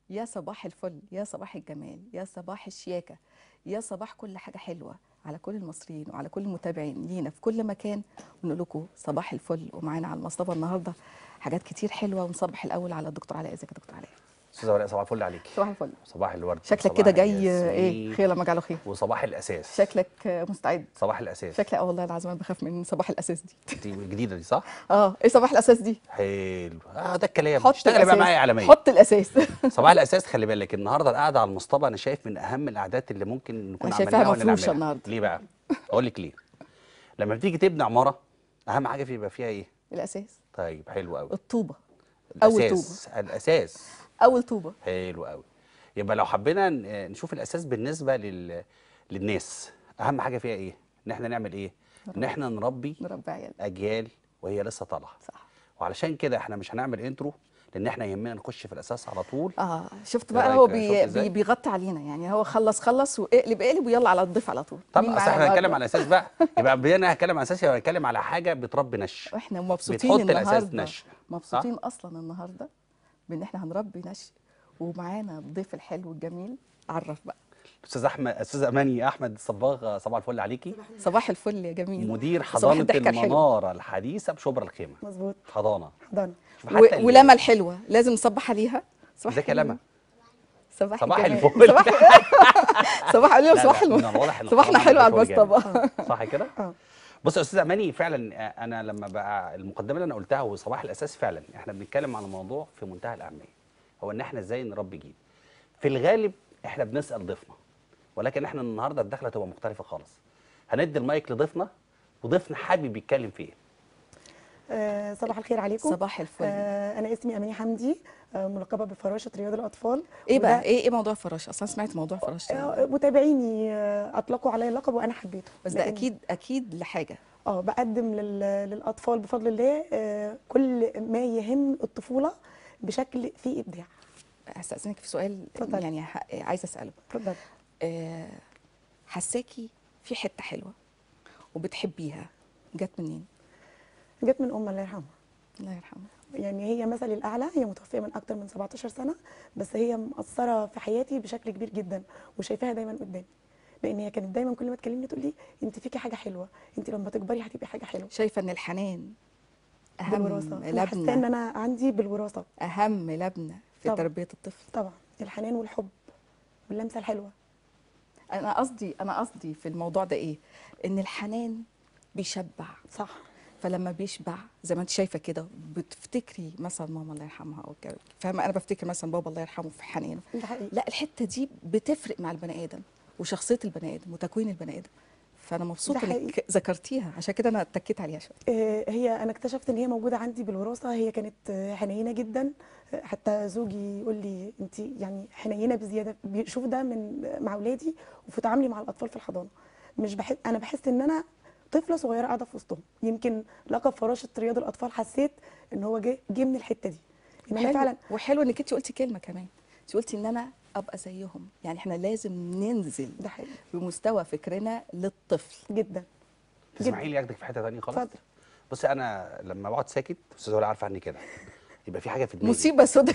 يا صباح الفل يا صباح الجمال يا صباح الشياكة يا صباح كل حاجة حلوة على كل المصريين وعلى كل المتابعين لينا في كل مكان ونقول لكم صباح الفل ومعانا على المصطبة النهاردة حاجات كتير حلوة ونصبح الأول على الدكتور علاء ازيك يا دكتور علاء استاذه ولاء صباح الفل عليك صباح الفل صباح الورد شكلك صباح كده جاي الياسمين، ايه خير لما جعله خير وصباح الاساس شكلك آه، مستعد صباح الاساس شكلك اه والله العظيم انا بخاف من صباح الاساس دي دي الجديده دي صح اه ايه صباح الاساس دي حلو اه ده الكلام حط اشتغلي بقى الأساس. معايا عالميا حط الاساس صباح الاساس خلي بالك النهارده القعده على المصطبه انا شايف من اهم القعدات اللي ممكن نكون أنا شايفاها عملناها ولا مفروشة نعملها النهاردة. ليه بقى اقول لك ليه لما بتيجي تبني عماره اهم حاجه في يبقى فيها ايه الاساس طيب حلو قوي الطوبة أول الاساس الاساس اول طوبة حلو قوي يبقى لو حبينا ن- نشوف الاساس بالنسبه لل... للناس اهم حاجه فيها ايه ان احنا نعمل ايه ان احنا نربي نربي عيال اجيال وهي لسه طالعه صح وعلشان كده احنا مش هنعمل انترو لان احنا يهمنا نخش في الاساس على طول اه شفت إيه بقى رأيك؟ هو شفت بي إزاي؟ بي بيغطي علينا يعني هو خلص خلص واقلب اقلب ويلا على الضيف على طول طب مين اصل معانا احنا هنتكلم النهاردة؟ على اساس بقى يبقى بدينا هنتكلم على اساس يبقى هنتكلم على حاجه بتربي نش احنا مبسوطين بتحط الأساس النهارده نشء. مبسوطين اصلا النهارده بان احنا هنربي نشء ومعانا الضيف الحلو الجميل عرف بقى استاذ احمد استاذ اماني احمد الصباغ صباح الفل عليكي صباح الفل يا جميل مدير صباح حضانه الضحكة الحلوة. المناره الحديثه بشبرا الخيمه مظبوط حضانه حضانه شوف حتى ال- و... ولما الحلوه لازم نصبح عليها صباح ازيك يا الجمال. لما صباح صباح الجمال. الفل. صباح صباح اليوم لا، صباح لا، الم... من الواضح إن صباحنا الحضانة حلو على عملت شغل المصطبه جامد. صح كده اه بص يا استاذ اماني فعلا آه، انا لما بقى المقدمه اللي انا قلتها وصباح الاساس فعلا احنا بنتكلم عن موضوع في منتهى الاهميه هو ان احنا ازاي نربي جيل في الغالب احنا بنسال ضيفنا ولكن احنا النهارده الدخله تبقى مختلفه خالص هندي المايك لضيفنا وضيفنا حابب يتكلم في ايه آه، صباح الخير عليكم صباح الفل آه انا اسمي اماني حمدي آه ملقبه بفراشه رياض الاطفال ايه بقى وده- ايه ايه موضوع الفراش اصلا سمعت موضوع فراش آه متابعيني آه اطلقوا عليا اللقب وانا حبيته بس ده لأن- اكيد اكيد لحاجه اه بقدم لل... للاطفال بفضل الله آه كل ما يهم الطفوله بشكل فيه ابداع استاذنك في سؤال اتفضلي. يعني ح- عايزه اساله اتفضل آه، حساكي في حته حلوه وبتحبيها جت منين جت من ام الله يرحمها الله يرحمه يعني هي مثلي الاعلى هي متوفيه من اكتر من 17 سنه بس هي مأثره في حياتي بشكل كبير جدا وشايفاها دايما قدامي لان هي كانت دايما كل ما تكلمني تقول لي انت فيكي حاجه حلوه انت لما تكبري هتبقي حاجه حلوه شايفه ان الحنان اهم بالوراثه انا حاسه ان لبنه انا عندي بالوراثه اهم لبنه في طبعا. تربيه الطفل طبعا الحنان والحب واللمسه الحلوه انا قصدي انا قصدي في الموضوع ده ايه ان الحنان بيشبع صح فلما بيشبع زي ما انت شايفه كده بتفتكري مثلا ماما الله يرحمها او كده فاهمه انا بفتكر مثلا بابا الله يرحمه في حنانه ده حقيقي لا الحته دي بتفرق مع البني ادم وشخصيه البني ادم وتكوين البني ادم فانا مبسوطه ده انك ذكرتيها عشان كده انا اتكيت عليها شويه آه، هي انا اكتشفت ان هي موجوده عندي بالوراثه هي كانت آه، حنينه جدا آه، حتى زوجي يقول لي انت يعني حنينه بزياده بيشوف ده من مع اولادي وفي تعاملي مع الاطفال في الحضانه مش بحس انا بحس ان انا طفله صغيره قاعده في وسطهم يمكن لقب فراشه رياض الاطفال حسيت ان هو جه جه من الحته دي ان انا حلو. فعلا وحلو انك انت قلتي كلمه كمان انت قلتي ان انا ابقى زيهم يعني احنا لازم ننزل ده حقيقي بمستوى فكرنا للطفل جدا تسمحي لي اخدك في حته ثانيه خالص اتفضل. بصي انا لما بقعد ساكت استاذ ولا عارفه عني كده يبقى في حاجه في دماغي مصيبه سودة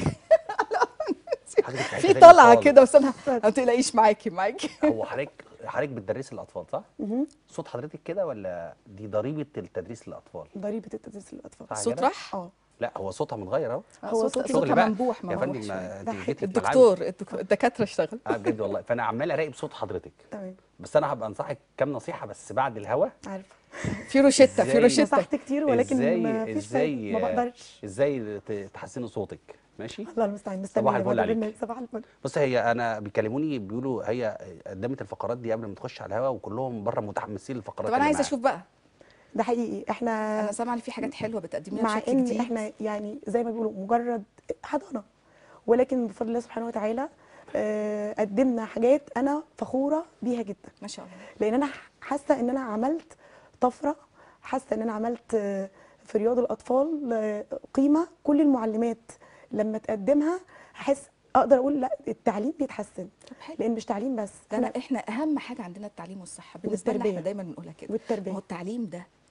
حاجة في حتة في تانية طلعه خالص. كده بس انا ما تقلقيش معاكي معاكي هو حضرتك حضرتك بتدرسي الاطفال صح؟ مهم. صوت حضرتك كده ولا دي ضريبه التدريس للاطفال؟ ضريبه التدريس للاطفال صح صوت كده؟ راح اه لا هو صوتها متغير اهو هو هو صوت صوتي صوتها شغل بقى. منبوح يا منبوح فندم شوية. ما ده دي حقيقي. جيتي في ملعبي. الدكتور الدك- الدكاتره اشتغل اه بجد والله فانا عمال اراقب صوت حضرتك تمام بس انا هبقى انصحك كام نصيحه بس بعد الهوا عارفه في روشته في إزاي؟ روشته نصحت كتير ولكن ازاي ما فيش فايدة، ازاي ما بقدرش ازاي ت- تحسني صوتك ماشي الله المستعان مستنيه صباح بعد الفل عليك. البرنامج. صباح الفل بص هي انا بيكلموني بيقولوا هي قدمت الفقرات دي قبل ما تخش على الهوا وكلهم بره متحمسين للفقرات طب انا اللي عايزه معاها. اشوف بقى ده حقيقي احنا انا سامعه ان في حاجات حلوه بتقدميها مع بشكل ان جديد احنا يعني زي ما بيقولوا مجرد حضانه ولكن بفضل الله سبحانه وتعالى آه، قدمنا حاجات انا فخوره بيها جدا ما شاء الله لان انا حاسه ان انا عملت طفره حاسه ان انا عملت آه، في رياض الاطفال آه، قيمه كل المعلمات لما تقدمها هحس اقدر اقول لا التعليم بيتحسن طب حلو لان مش تعليم بس ده أنا احنا احنا اهم حاجه عندنا التعليم والصحه بالنسبه لنا احنا والتربية. دايما بنقولها كده والتربية. ما هو التعليم ده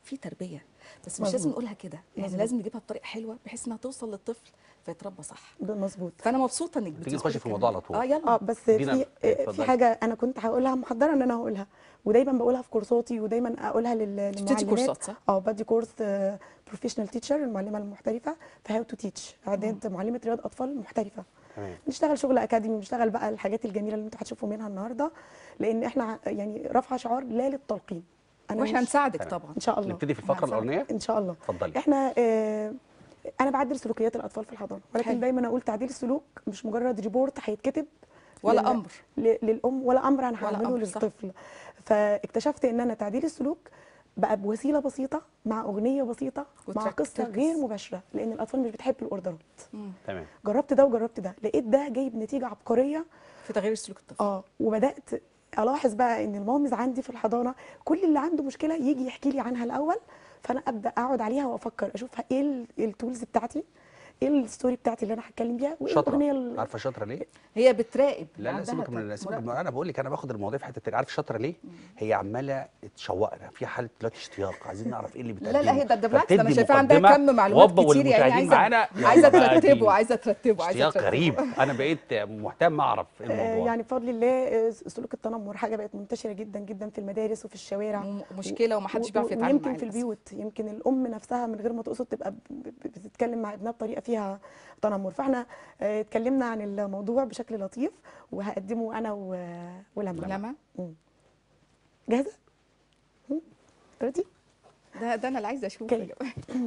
في تربيه بس مش لازم مظبوط. نقولها كده يعني مظبوط. لازم نجيبها بطريقه حلوه بحيث انها توصل للطفل فيتربى صح ده مظبوط فانا مبسوطه انك تيجي بتذكري نخش في الكلام الموضوع ده. على طول. اه يلا اه بس دينا، في في اتفضلي. حاجه انا كنت هقولها محضره ان انا هقولها ودايما بقولها في كورساتي ودايما اقولها لل- للمعلمات بتدي كورسات صح؟ اه بدي كورس بروفيشنال تيتشر المعلمه المحترفه في هاو تو تيتش اعداد معلمه رياض اطفال محترفه تمام نشتغل شغل اكاديمي نشتغل بقى الحاجات الجميله اللي انتوا هتشوفوا منها النهارده لان احنا ع- يعني رافعه شعار لا للتلقين واحنا مش- نساعدك تمام. طبعا ان شاء الله نبتدي في الفقره هنساعدك. الاولانيه ان شاء الله اتفضلي احنا آه انا بعدل سلوكيات الاطفال في الحضانه ولكن حلو. دايما اقول تعديل السلوك مش مجرد ريبورت هيتكتب ولا لل- امر ل- للام ولا امر انا ولا هعمله أمر، صح. للطفل فاكتشفت ان انا تعديل السلوك بقى بوسيله بسيطه مع اغنيه بسيطه مع وترك- قصه تركز. غير مباشره لان الاطفال مش بتحب الاوردرات مم. تمام جربت ده وجربت ده لقيت ده جايب نتيجه عبقريه في تغيير سلوك الطفل اه وبدات الاحظ بقى ان المامز عندي في الحضانه كل اللي عنده مشكله يجي يحكي لي عنها الاول فانا ابدا اقعد عليها وافكر اشوفها ايه ال- التولز بتاعتي ايه الستوري بتاعتي اللي انا هتكلم بيها وايه الاغنيه شاطره ال- عارفه شاطره ليه؟ هي بتراقب لا لا عندها سيبك من سيبك من مراقبة. انا بقول لك انا باخد المواضيع في حته تانية عارف شاطره ليه؟ هي عماله تشوقنا في حاله دلوقتي اشتياق عايزين نعرف ايه اللي بتقدمه لا لا هي ده, ده بالعكس ده انا فبتدي شايفاها عندها مقدمة كم معلومات وابا كتير يعني والمشاهدين عايزه معانا يلا عايزه بقى دي ترتبه عايزه ترتبه عايزه اشتياق ترتبه غريب انا بقيت مهتم اعرف آه، الموضوع يعني بفضل الله آه، سلوك التنمر حاجه بقت منتشره جدا جدا في المدارس وفي الشوارع م- مشكله ومحدش و- بيعرف و- يتعامل ويمكن معاها في للأسف. البيوت يمكن الام نفسها من غير ما تقصد تبقى ب- ب- بتتكلم مع ابنها بطريقه فيها تنمر فاحنا آه، اتكلمنا عن الموضوع بشكل لطيف وهقدمه انا و- ولما لما جاهزه هم؟ ريدي ده ده انا اللي عايزه اشوف اوكي.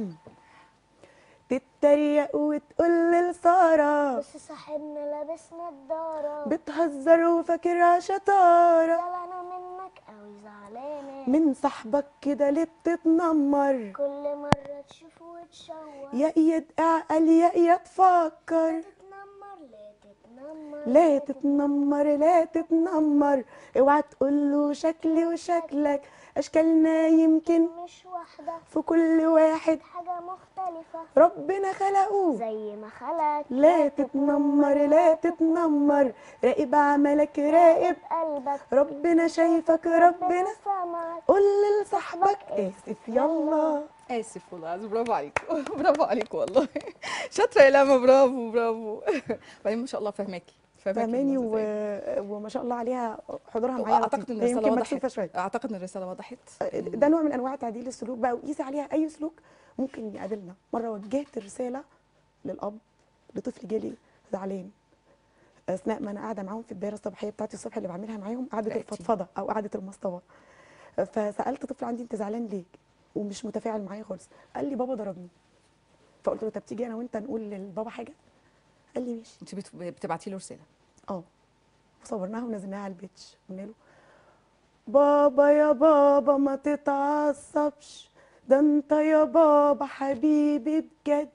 تتريق وتقول لساره بس صاحبنا لابس نضارة بتهزر وفاكرها شطاره زعلانة منك أوي زعلانة من صاحبك كده ليه بتتنمر كل مرة تشوفه وتشوه يا ايد اعقل يا ايد فكر تتنمر لا تتنمر لا تتنمر لا تتنمر اوعى تقول له شكلي وشكلك اشكالنا يمكن مش واحدة في كل واحد حاجة مختلفة ربنا خلقه زي ما خلق لا تتنمر لا تتنمر راقب عملك راقب قلبك ربنا شايفك ربنا سامعك قول لصاحبك اسف يلا اسف والله العظيم برافو عليك برافو عليك والله شاطره يا لما برافو برافو بعدين ما شاء الله فهماكي فهماكي فهماني و... الموضوع وما شاء الله عليها حضورها معايا اعتقد لطيف. ان هي الرساله يمكن مكسوفه وضحت شويه اعتقد ان الرساله وضحت ده نوع من انواع تعديل السلوك بقى وقيسي عليها اي سلوك ممكن يقابلنا مره وجهت رساله للاب لطفل جالي زعلان اثناء ما انا قاعده معاهم في الدايره الصباحيه بتاعتي الصبح اللي بعملها معاهم قعده لقيتي. الفضفضه او قعده المصطبه فسالت طفل عندي انت زعلان ليه ومش متفاعل معايا خالص قال لي بابا ضربني فقلت له طب تيجي انا وانت نقول للبابا حاجه قال لي ماشي انت بت- بتبعتي له رساله اه وصورناها ونزلناها على البيتش قلنا له بابا يا بابا ما تتعصبش ده انت يا بابا حبيبي بجد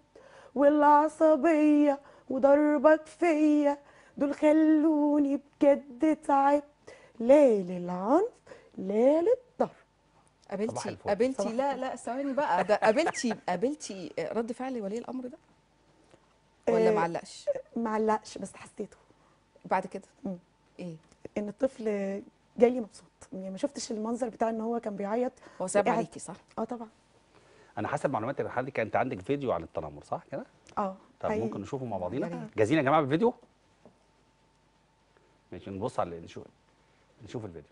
والعصبية وضربك فيا دول خلوني بجد تعبت لا للعنف لا للضرب صباح قابلتي الفل. قابلتي صباح لا لا ثواني بقى ده قابلتي قابلتي رد فعل ولي الامر ده ولا آه، معلقش معلقش بس حسيته بعد كده مم. ايه ان الطفل جاي لي مبسوط يعني ما شفتش المنظر بتاع ان هو كان بيعيط هو صعب وقاعد- عليكي صح اه طبعا انا حسب معلوماتي لحضرتك انت عندك فيديو عن التنمر صح كده اه طب حقيقي. ممكن نشوفه مع يا بعضينا ريت. جاهزين يا جماعه بالفيديو ماشي نبص على نشوف نشوف الفيديو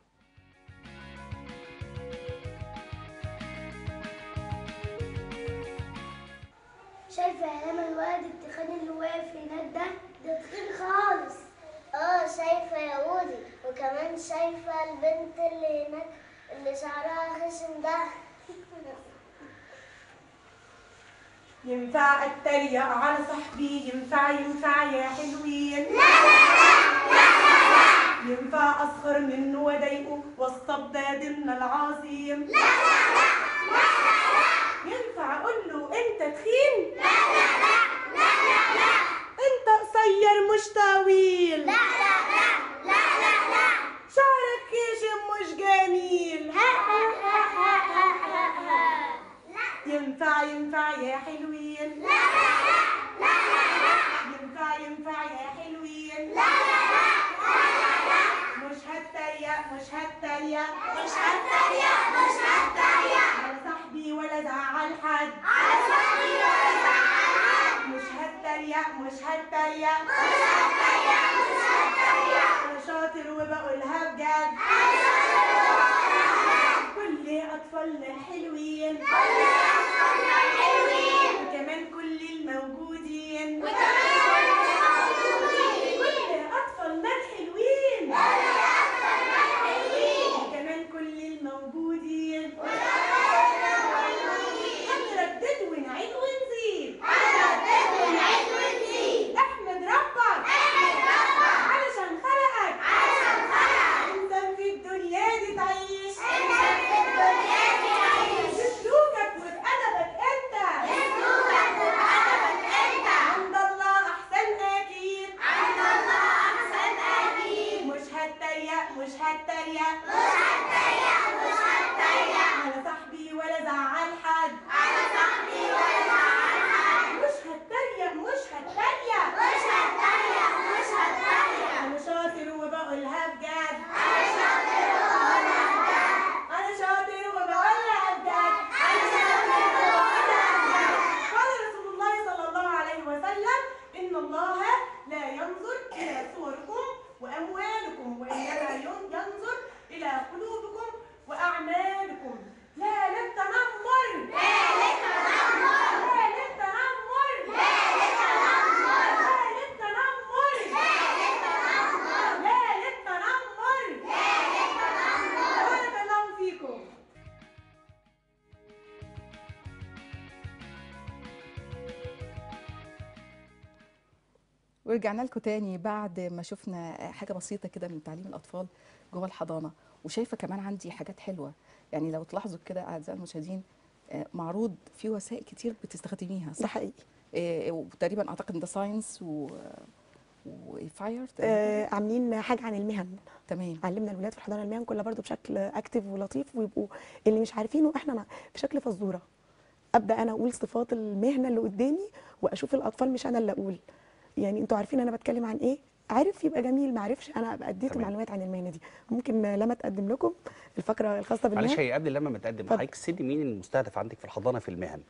شايفة يا لما الولد التخين اللي واقف هناك ده ده تخين خالص اه شايفة يا ودي وكمان شايفة البنت اللي هناك اللي شعرها خشن ده ينفع اتريق على صاحبي ينفع ينفع يا حلوين ينفع اسخر منه واضايقه واصطب ده ديننا العظيم لا لا لا ينفع اقول له انت تخين لا لا لا لا لا انت قصير مش طويل لا لا لا لا لا لا شعرك خشن مش جميل ينفع ينفع يا حلوين لا لا لا لا لا ينفع ينفع يا حلوين لا لا لا لا لا مش هتريق مش هتريق مش هتريق مش هتريق على صاحبي ولا مش هتريق مش هتريق مش هتريق انا شاطر وبقولها بجد كل اطفالنا الحلوين كل اطفالنا الحلوين وكمان كل الموجودين وكمان كل الموجودين كل اطفالنا الحلوين كل اطفالنا الحلوين وكمان كل الموجودين هنردد ونعيد ونزيد هنردد ونعيد ونزيد احمد ربك احمد ربك علشان خلقك علشان خلقك انت في الدنيا دي تعيش انت في الدنيا دي تعيش بسلوكك وبأدبك انت بسلوكك وبأدبك انت عند الله احسن اكيد عند الله احسن اكيد مش هتريق مش هتريق مش هتريق مش هتريق على صاحبي ولا زعل حد على صاحبي ولا زعل حد مش هتريق مش هتريق مش هتريق مش هتريق انا شاطر وبقولها بجد انا شاطر وبقولها بجد انا شاطر وبقولها بجد انا شاطر وبقولها بجد قال رسول الله صلى الله عليه وسلم ان الله لا ينظر الى صوركم واموالكم وانما ين- ينظر الى قلوبكم واعمالكم لا للتنمر لا للتنمر لا للتنمر لا للتنمر لا للتنمر لا للتنمر لا للتنمر لا للتنمر بارك الله فيكم ورجعنا لكم تاني بعد ما شفنا حاجه بسيطه كده من تعليم الاطفال جوه الحضانه وشايفه كمان عندي حاجات حلوه يعني لو تلاحظوا كده اعزائي المشاهدين آه، معروض في وسائل كتير بتستخدميها ده صح؟ حقيقي آه، وتقريبا اعتقد ان ده ساينس و وفاير آه عاملين حاجه عن المهن تمام علمنا الولاد في الحضانه المهن كلها برضو بشكل اكتف ولطيف ويبقوا اللي مش عارفينه احنا مع- بشكل فزوره ابدا انا اقول صفات المهنه اللي قدامي واشوف الاطفال مش انا اللي اقول يعني انتوا عارفين انا بتكلم عن ايه عارف يبقى جميل ما عرفش انا ابقى اديته تمام. معلومات عن المهنه دي ممكن لما تقدم لكم الفقره الخاصه معلش بالمهن هي قبل لما ما تقدم اتفضل. حضرتك سن مين المستهدف عندك في الحضانه في المهن؟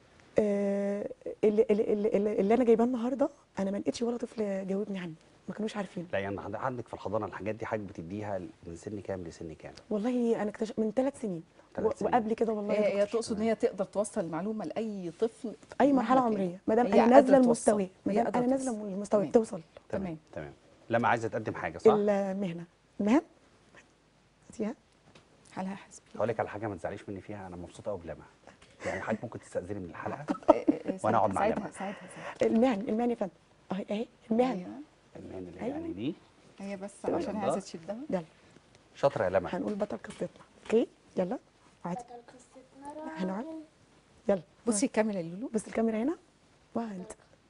آه، اللي, اللي, اللي, اللي انا جايباه النهارده انا ما لقيتش ولا طفل جاوبني عنه ما كانوش عارفين لا يعني عند- عندك في الحضانه الحاجات دي حضرتك بتديها من سن كام لسن كام؟ والله انا اكتشف من ثلاث سنين ثلاث و- سنين. وقبل كده والله يا هي هي دكتور. تقصد ان هي تقدر توصل المعلومه لاي طفل اي مرحله مهما كان. عمريه ما دام هي انا قادرة نازله توصل. المستوى ما هي دام قادرة انا نازله توصل. المستوى تمام. بتوصل تمام. تمام لما عايزه تقدم حاجه صح؟ المهنه المهن هاتيها حالها حسبي هقول لك على حاجه ما تزعليش مني فيها انا مبسوط قوي بلمع يعني حضرتك ممكن تستاذني من الحلقه آه، آه، آه، وأنا أقعد مع ساعدها لمى. ساعدها ساعدها المهن المهن يا فندم اهي اهي المهن أيوة. المهن اللي أيوة. يعني دي هي بس تمام. عشان هي عايزه تشدها يلا شاطره يا لمع هنقول بطل قصتنا اوكي يلا عادي بطل قصتنا هنقعد راجل يلا بصي الكاميرا يا لولو بص الكاميرا هنا 1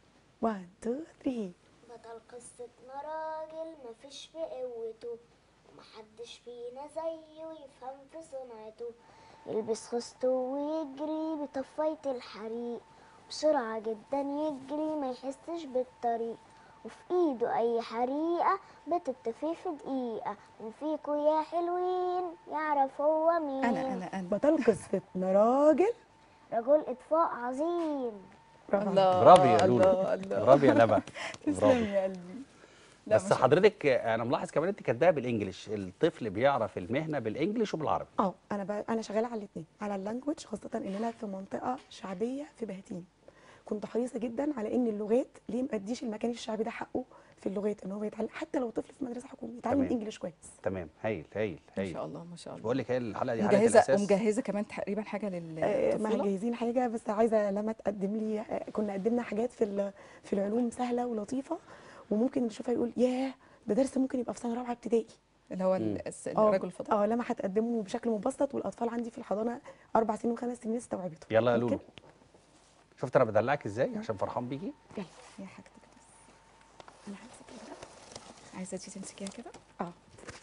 1 2 3 بطل قصتنا راجل مفيش بقوته ومحدش فينا زيه يفهم في صنعته يلبس خسته ويجري بطفاية الحريق بسرعة جدا يجري ما يحسش بالطريق وفي ايده اي حريقة بتطفي في دقيقة من فيكو يا حلوين يعرف هو مين انا انا انا بطل قصتنا راجل رجل اطفاء عظيم برافو الله برافو يا لولو الله الله برافو يا لمع تسلم برافو يا قلبي لا، بس ما شاء الله. حضرتك انا ملاحظ كمان انت كاتباها بالانجلش الطفل بيعرف المهنه بالانجلش وبالعربي اه انا ب... انا شغاله على الاثنين على اللانجوج خاصه ان انا في منطقه شعبيه في بهتين كنت حريصه جدا على ان اللغات ليه ما اديش المكان الشعبي ده حقه في اللغات ان هو يتعلم حتى لو طفل في مدرسه حكومي يتعلم تمام. انجلش كويس تمام هايل هايل ما هايل شاء الله ما شاء الله بقول لك هي الحلقه دي حلقه مجهزه الاساس ومجهزه كمان تقريبا حاجه آه، للطفوله مجهزين حاجه بس عايزه لما تقدم لي آه، كنا قدمنا حاجات في ال- في العلوم سهله ولطيفه وممكن اللي يشوفها يقول ياه ده درس ممكن يبقى في سنه رابعه ابتدائي اللي هو مم. ال- الس- اه الرجل الفضاء اه لما هتقدمه بشكل مبسط والاطفال عندي في الحضانه اربع سنين وخمس سنين استوعبته يلا يا ممكن؟ لولو شفت انا بدلعك ازاي عشان فرحان بيكي يلا يا حاجتك بس انا همسك كده عايزه تيجي تمسكيها كده اه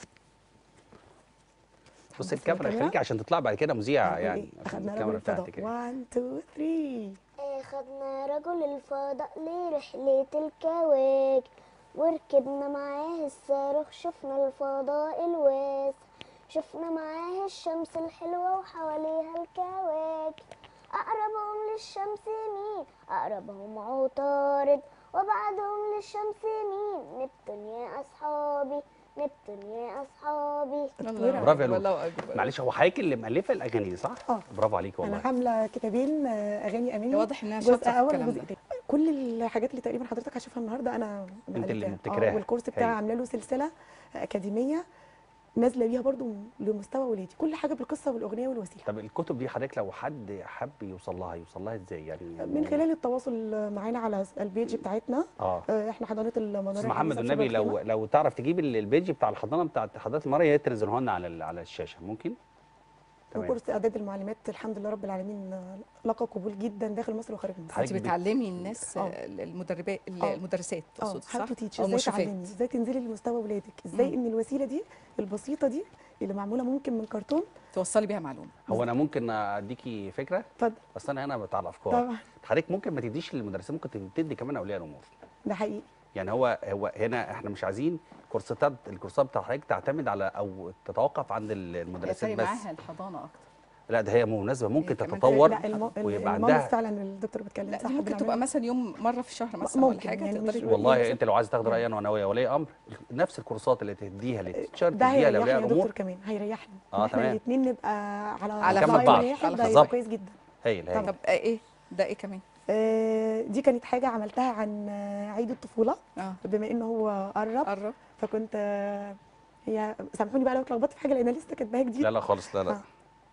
بص هنبص الكاميرا للكاميرا. خليكي عشان تطلع بعد كده مذيعه هنقول يعني إيه؟ عشان اخدنا رجل الكاميرا الفضاء بتاعتك يعني. 1 2 3 اخدنا رجل الفضاء لرحلة الكواكب وركبنا معاه الصاروخ شفنا الفضاء الواسع شفنا معاه الشمس الحلوة وحواليها الكواكب أقربهم للشمس مين أقربهم عطارد وبعدهم للشمس يمين نبتون يا أصحابي نبتون يا أصحابي الله برافو يا لولو. الله اكبر معلش هو حضرتك اللي مؤلفه الاغاني دي صح؟ اه. برافو عليك انا والله عامله كتابين آه، اغاني اماني واضح إنها جزء شاطرة في اول الكلام وجزء ده. تاني كل الحاجات اللي تقريبا حضرتك هتشوفها النهارده انا انت اللي مؤلفاها. مبتكراها. اه والكورس بتاعي هايل. عامله له سلسله اكاديميه نازله بيها برضو لمستوى ولادي كل حاجه بالقصه والاغنيه والوسيله طب الكتب دي حضرتك لو حد حب يوصل لها يوصل لها ازاي يعني من خلال التواصل معانا على البيج بتاعتنا اه آه، احنا حضانه المناره استاذ محمد الحديثة والنبي في لو الخيمة. لو تعرف تجيب ال- البيج بتاع الحضانه بتاعت حضانه المرأة يا ريت تنزله لنا على ال- على الشاشه ممكن؟ تمام وكورس اعداد المعلمات الحمد لله رب العالمين آه، لقى قبول جدا داخل مصر وخارج مصر حضرتك انت بت- بتعلمي الناس اه. المدربات اه. المدرسات اه تقصد صح؟ هاو تو تيتش او ازاي مشرفات تعلمي ازاي تنزلي لمستوى ولادك ازاي مم. ان الوسيله دي البسيطه دي اللي معموله ممكن من كرتون توصلي بيها معلومه هو انا ممكن اديكي فكره اتفضل اصل انا هنا بتاع الافكار طبعا حضرتك ممكن ما تديش للمدرسين ممكن تدي كمان اولياء الامور ده حقيقي يعني هو هو هنا احنا مش عايزين كورسات الكورسات بتاع حضرتك تعتمد على او تتوقف عند ال- هي المدرسين فرق بس معاها الحضانه اكتر لا ده هي مناسبه ممكن هي كمان تتطور لا الم... ويبقى المامس عندها فعلا الدكتور بيتكلم لا صح دي ممكن بنعملها. تبقى مثلا يوم مره في الشهر مثلا ولا ممكن حاجه يعني تقدري مش- والله بس- انت لو عايز تاخد رايي انا وناويه ولي امر نفس الكورسات اللي تديها للتيتشر ده تديها هيريحني لاولياء يا دكتور الامور كمان هيريحني اه، ان احنا تمام. الاثنين نبقى على على جنب لاين بعض، واحد على ده هيبقى بالظبط. كويس جدا هايل هايل طب آه، ايه ده ايه كمان آه، دي كانت حاجه عملتها عن آه، عيد الطفوله اه بما ان هو قرب قرب فكنت آه، هي سامحوني بقى لو اتلخبطت في حاجه لان أنا لسه كاتباها جديد لا لا خالص لا لا آه.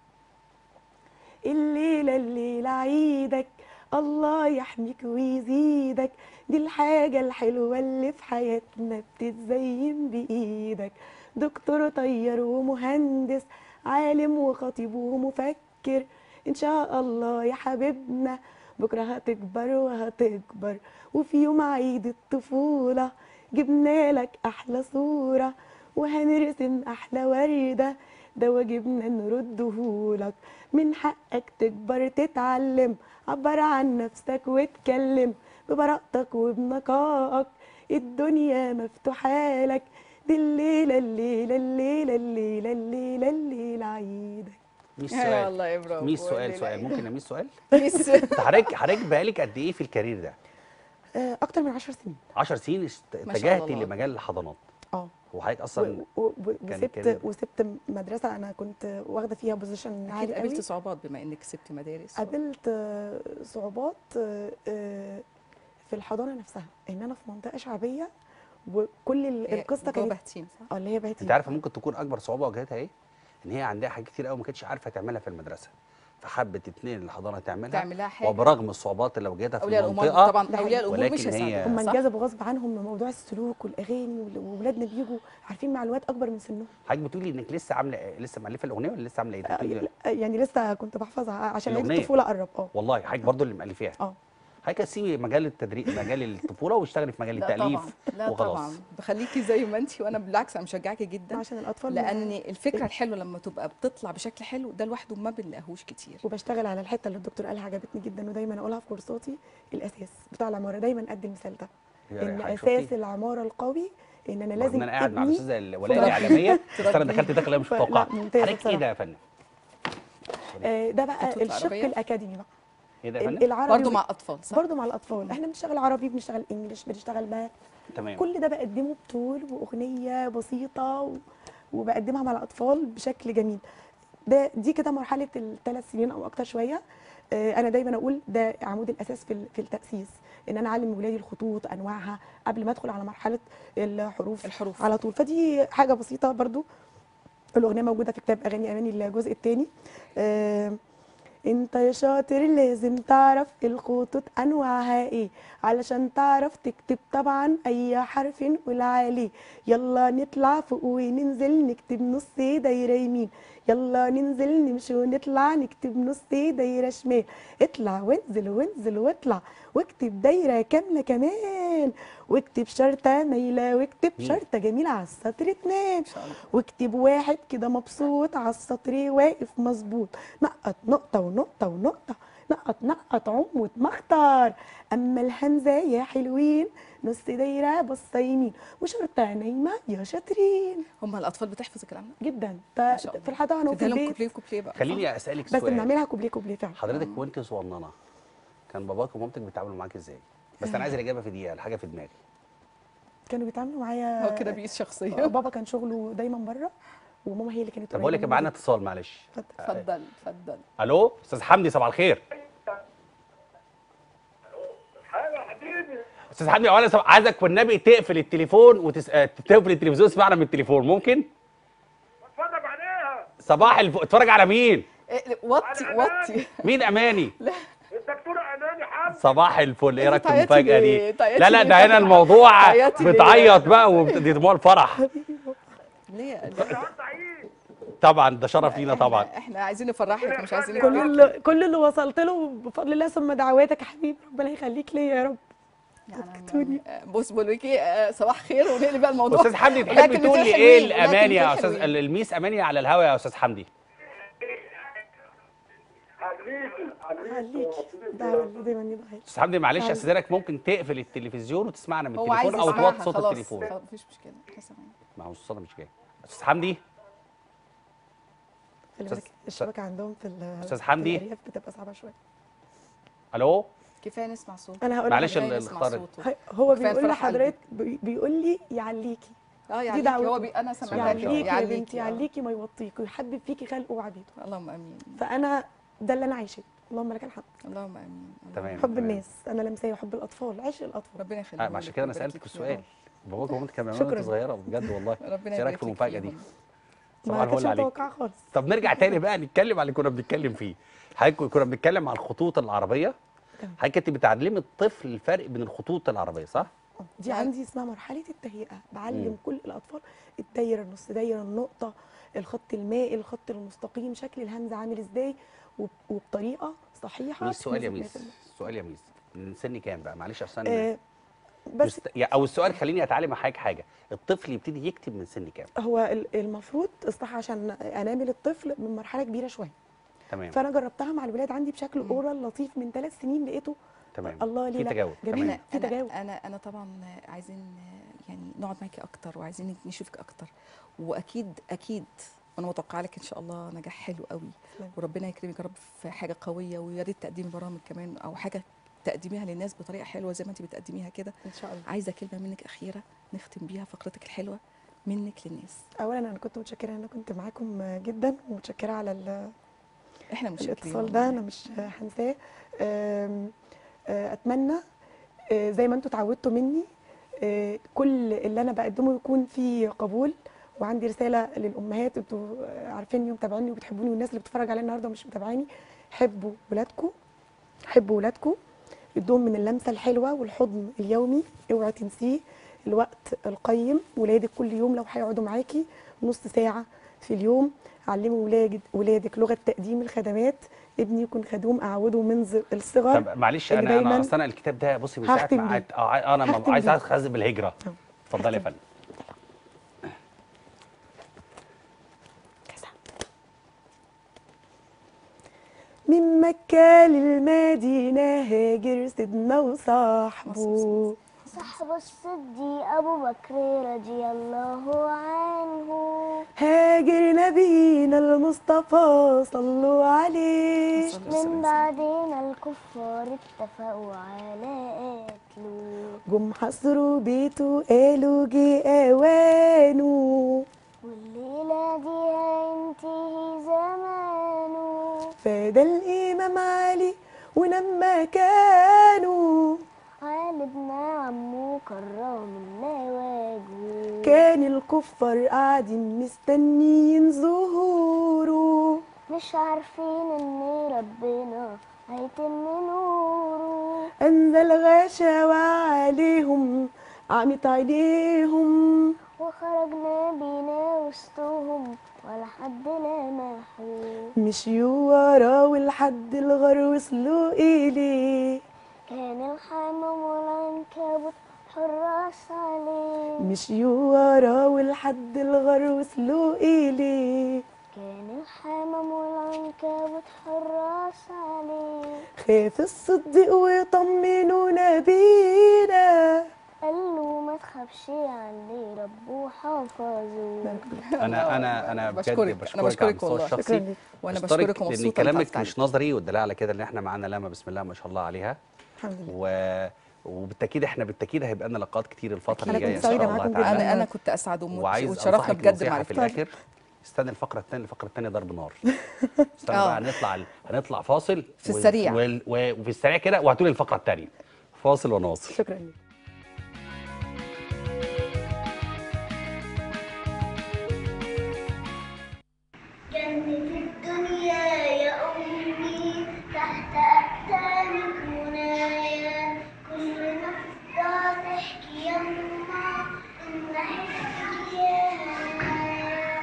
الليلة الليلة عيدك الله يحميك ويزيدك دي الحاجة الحلوة اللي في حياتنا بتتزين بإيدك دكتور طيار ومهندس عالم وخطيب ومفكر إن شاء الله يا حبيبنا بكرة هتكبر وهتكبر وفي يوم عيد الطفولة جبنا لك أحلى صورة وهنرسم أحلى وردة ده واجبنا نردهولك من حقك تكبر تتعلم عبر عن نفسك واتكلم ببراءتك وبنقائك الدنيا مفتوحة لك دي الليلة الليلة الليلة الليلة الليلة الليلة عيدك ميس آه سؤال والله يا برافو ميس سؤال لا، سؤال لا. ممكن اميس سؤال ميس حضرتك حضرتك بقالك قد ايه في الكارير ده آه، أكتر من عشر سنين 10 سنين است- ما شاء اتجهتي الله. لمجال الحضانات اه وحضرتك اصلا و- و- كان وسبت كارير. وسبت مدرسة أنا كنت واخدة فيها بوزيشن اكيد عالي قابلتي قوي صعوبات بما انك سبتي مدارس قابلت آه، صعوبات آه، آه، في الحضانة نفسها إن أنا في منطقة شعبية وكل ال- هي القصة جوه كانت بهتيم صح؟ اه اللي هي بقت انت عارفه ممكن تكون اكبر صعوبه واجهتها ايه؟ ان هي عندها حاجات كتير قوي ما كانتش عارفه تعملها في المدرسه فحبت اتنين الحضانه تعملها تعملها حاجه وبرغم الصعوبات اللي واجهتها في اولياء الامور المنطقه طبعا ده اولياء حقيقي. الامور مش ولكن هي- هيساعدوها هم صح؟ انجذبوا غصب عنهم من موضوع السلوك والاغاني وال- واولادنا بيجوا عارفين معلومات اكبر من سنهم حضرتك بتقولي انك لسه عامله لسه مالفه الاغنيه ولا لسه عامله ايه؟ آه، بتقولي- لا، يعني لسه كنت بحفظها عشان عيد الأغنية. الطفوله قرب اه والله حضرتك برضو اللي مالفاها اه حضرتك سيبي مجال التدريب مجال الطفوله واشتغلي في مجال لا التاليف طبعا لا وخلاص. طبعا بخليكي زي ما انت وانا بالعكس انا مشجعاكي جدا عشان الاطفال لان الفكره الحلوه لما تبقى بتطلع بشكل حلو ده لوحده ما بنلاقيهوش كتير وبشتغل على الحته اللي الدكتور قالها عجبتني جدا ودايما اقولها في كورساتي الاساس بتاع العماره دايما ادي المثال ده ان حضرتك اساس شفتي؟ العماره القوي ان انا رغم لازم ان انا قاعد مع ابني الاستاذه ولاء تربي. الاعلاميه بس انا تربي. دخلت دخله مش لا، متوقعه ممتازة حضرتك ايه بصراحة. ده يا فندم؟ آه، ده بقى خطوط الشق العربية؟ الاكاديمي بقى ايه ده يا ال- فندم؟ العربي برضه مع اطفال صح؟ برضه مع الاطفال احنا بنشتغل عربي بنشتغل انجلش بنشتغل ماث تمام كل ده بقدمه بطول واغنيه بسيطه و... وبقدمها مع الاطفال بشكل جميل ده دي كده مرحله الثلاث سنين او اكتر شويه آه، انا دايما اقول ده عمود الاساس في ال- في التاسيس ان انا اعلم ولادي الخطوط انواعها قبل ما ادخل على مرحله الحروف الحروف على طول فدي حاجه بسيطه برضو الاغنيه موجوده في كتاب اغاني اماني الجزء الثاني انت يا شاطر لازم تعرف الخطوط انواعها ايه علشان تعرف تكتب طبعا اي حرف نقول عليه يلا نطلع فوق وننزل نكتب نص دايره يمين يلا ننزل نمشي ونطلع نكتب نص دايره شمال اطلع وانزل وانزل واطلع واكتب دايره كامله كمان واكتب شرطه مايله واكتب مم. شرطه جميله على السطر اتنين ان شاء الله واكتب واحد كده مبسوط على السطر واقف مظبوط نقط نقطة ونقطة ونقطة نقط نقط عم وتمختار أما الهمزة يا حلوين نص دايرة بصة يمين وشرطة نايمة يا شاطرين هم الاطفال بتحفظ الكلام ده جدا ما ف- شاء الله في الحضانة وفي تديها لهم البيت كوبليه كوبليه بقى خليني اسالك بس سؤال بنعملها كوبليه كوبليه فعلا حضرتك وانت صغننه كان باباك ومامتك بيتعاملوا معاك ازاي؟ بس انا عايز الاجابه في دقيقه الحاجه في دماغي كانوا بيتعاملوا معايا هو كده بيقيس شخصيه بابا كان شغله دايما بره وماما هي اللي كانت طب بقول لك قريبة معانا مني. اتصال معلش اتفضل. اتفضل اتفضل الو استاذ حمدي صباح الخير استاذ حمدي اولا صباح- عايزك والنبي تقفل التليفون وتس... آه، تقفل التلفزيون تسمعنا من التليفون ممكن اتفرج عليها صباح الف... اتفرج على مين إيه، وطي وطي مين اماني الدكتوره اماني حمد صباح الفل ايه رايك في بتعيطي المفاجاه ليه؟ دي بتعيطي لا لا ليه ده هنا طبعا؟ الموضوع بتعيطي ليه؟ بتعيط بقى ودي دموع الفرح ليه النهارده عيد طبعا ده شرف لينا طبعا احنا, احنا عايزين نفرحك مش عايزين كل نفرحك. اللي كل اللي وصلت له بفضل الله ثم دعواتك يا حبيبي ربنا يخليك ليا يا رب يعني توني. أنا- بص بقول لك ايه آه، صباح خير ونقلب بقى الموضوع استاذ حمدي ولكن تحب تقول لي بتقول ايه حلوين، ولكن الاماني يا بتقول استاذ حلوين. الميس اماني على الهوا يا استاذ حمدي عليكي خليكي دعوة اللي دايما يدعي استاذ حمدي معلش تعالي. استاذنك ممكن تقفل التلفزيون وتسمعنا من هو عايز التليفون او يسمعها، توطي صوت خلاص. التليفون خلاص، مفيش مشكله احنا سامعين. ما هو الصوت مش جاي استاذ حمدي خلي أستاذ- بالك الشبكة عندهم في ال- أستاذ في حمدي. الأرياف بتبقى صعبة شوية الو كفايه نسمع صوت أنا هقول معلش لك ال- كفاية نسمع الاختار صوته. هي- هو كفاية بيقول فرح لحضرتك بي- بيقول لي يعليكي اه دي يعني دعوته. هو بي... انا سمعتها يعني كده. يعليكي يا بنتي آه. يعليكي ما يوطيكي ويحبب فيكي خلقه وعبيده اللهم امين فأنا ده اللي أنا عايشاه اللهم لك الحمد اللهم امين اللهم تمام. آمين. حب الناس أنا لمساه وحب الأطفال عشق الأطفال ربنا يخليك آه عشان كده انا سالتك السؤال باباك ومامتك كانوا بيعملوا شكراً. وانت صغيره بجد والله ربنا ايه رايك يبارك في لك المفاجاه دي فيهم. صباح ما كانش الفل عليك متوقعة خالص طب نرجع تاني بقى نتكلم على اللي كنا بنتكلم فيه حضرتك كنا بنتكلم على الخطوط العربيه تمام. حضرتك انت بتعلمي الطفل الفرق بين الخطوط العربيه صح دي يعني- عندي اسمها مرحلة التهيئة بعلم مم. كل الأطفال الدايرة النص دايرة النقطة الخط المائل الخط المستقيم شكل الهمزة عامل ازاي وب- وبطريقة صحيحة ميس سؤال يا تناسب ميس 100%. سؤال يا ميس من سن كام بقى معلش عشان آه بس يست... يا- او السؤال خليني اتعلم مع حضرتك حاجه الطفل يبتدي يكتب من سن كام هو ال- المفروض اصلاح عشان انامل الطفل من مرحله كبيره شويه تمام فانا جربتها مع الولاد عندي بشكل اورال لطيف من ثلاث سنين لقيته تمام الله ليه في لا تجاوب جميل تمام. في انا تجاوب انا انا طبعا عايزين يعني نقعد معاكي اكتر وعايزين نشوفك اكتر واكيد اكيد وانا متوقعه لك ان شاء الله نجاح حلو قوي تسلم. وربنا يكرمك يا رب في حاجه قويه ويا ريت تقدمي برامج كمان او حاجه تقدميها للناس بطريقه حلوه زي ما انت بتقدميها كده ان شاء الله عايزه كلمه منك اخيره نختم بيها فقرتك الحلوه منك للناس اولا انا كنت متشكره ان انا كنت معاكم جدا ومتشكره على ال- احنا مش الاتصال ده انا مش هنساه آم، آه، اتمنى آه، زي ما انتوا اتعودتوا مني آه، كل اللي انا بقدمه يكون فيه قبول وعندي رساله للامهات انتوا آه، عارفيني ومتابعيني وبتحبوني والناس اللي بتتفرج عليا النهارده ومش متابعاني حبوا ولادكم حبوا ولادكم ادوهم من اللمسه الحلوه والحضن اليومي اوعي تنسيه الوقت القيم ولادك كل يوم لو هيقعدوا معاكي نص ساعه في اليوم علموا ولاد ولادك لغه تقديم الخدمات ابني يكون خدوم اعوده من ز- الصغر طب معلش اللي انا انا دايماً اصل انا الكتاب ده بصي من ساعه هختم ما بيه. قعدت- اه انا ما- هختم عايز بيه. اخذ بالهجره أهو. اتفضلي يا هختم. فندم كذا. من مكة للمدينة هاجر سيدنا وصاحبه صاحب الصديق أبو بكر رضي الله عنه هاجر نبينا المصطفى صلوا عليه من بعدين الكفار اتفقوا على قتله جم حصروا بيته قالوا جه اوانه والليلة دي هينتهي زمانه فدا الامام علي ونام مكانه على ابن عمه كرم الله وجهه كان الكفار قاعدين مستنيين ظهوره مش عارفين ان ربنا هيتم نوره أنزل غشاوة عليهم عمت عينيهم وخرجنا بينا وسطهم ولا حد لمحه مشيوا وراه لحد الغار وصلوا إليه كان الحمام والعنكبوت حراس عليه مشيوا وراه لحد الغار وصلوا إليه كان الحمام والعنكبوت حراس عليه خاف الصديق وطمنوا نبينا قال له ما تخافش علي ربه حافظه انا انا انا بجد بشكرك. بشكرك, أنا على بشكرك المستوى والله. شكرا الشخصي لك وانا بشكرك بشكرك لان ومبسوطه كلامك إنك مش نظري والدلاله على كده ان احنا معانا لما بسم الله ما شاء الله عليها الحمد لله و... وبالتاكيد احنا بالتاكيد هيبقى لنا لقاءات كتير الفتره أنا اللي جايه كنت ان شاء سعيدة الله معاكم تعالى جداً. انا انا كنت اسعد وعايز وشرفنا انصحك بجد نصيحة معاك في الاخر استنى الفقره الثانيه الفقره الثانيه ضرب نار استنى آه. بقى هنطلع هنطلع فاصل في و- السريع. وال- و- وفي السريع كده وهاتوا لي الفقره الثانيه فاصل ونواصل شكرا لك جنة الدنيا يا أمي تحت أقدامك منايا كل نبضة تحكي يما إن أحبك يا هنايا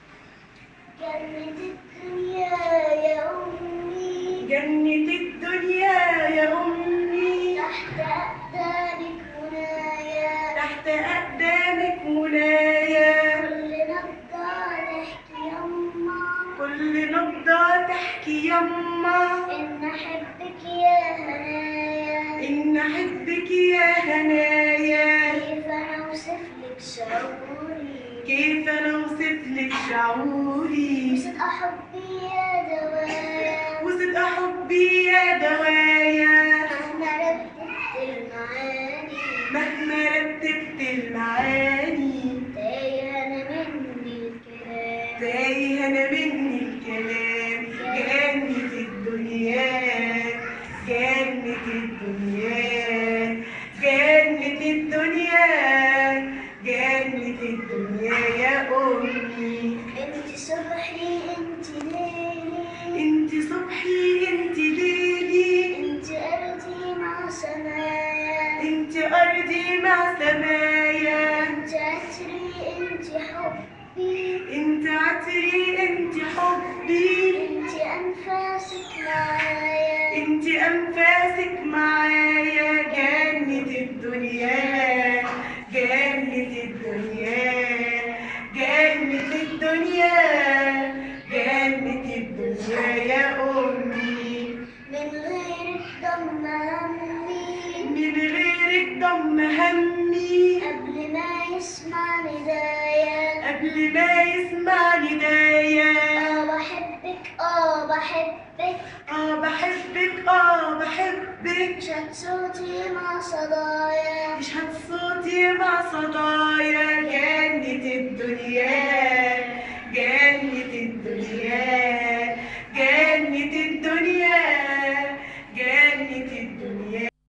جنة الدنيا يا أمي جنة الدنيا يا أمي تحت أقدامك منايا تحت أقدامك منايا كل نبضة تحكي يما كل نبضة تحكي يما إن أحبك يا هنايا إن أحبك يا هنايا كيف أنا أوصف لك شعوري كيف أنا أوصف لك شعوري وصدق حبي يا دوايا وصدق حبي يا دوايا مهما رددت المعاني مهما رتبت المعاني تايه أنا مني الكلام تايه أنا مني الكلام جنة الدنيا جنة الدنيا جنة الدنيا جنة الدنيا يا أمي انت صبحي انت ليلي انت صبحي انت ليلي انت أرضي مع سمايا انت أرضي مع سمايا انت عطري انت حبي انت عطري انت حبي انت أنفاسك معايا انت انفاسك معايا جنة الدنيا جنة الدنيا جنة الدنيا جنة الدنيا يا أمي من غيرك ضم همي من غيرك ضم همي قبل ما يسمع ندايا قبل ما يسمع ندايا اه بحبك اه بحبك اه بحبك اه بحبك شد صوتي مع صدايا مش هتصوتي مع صدايا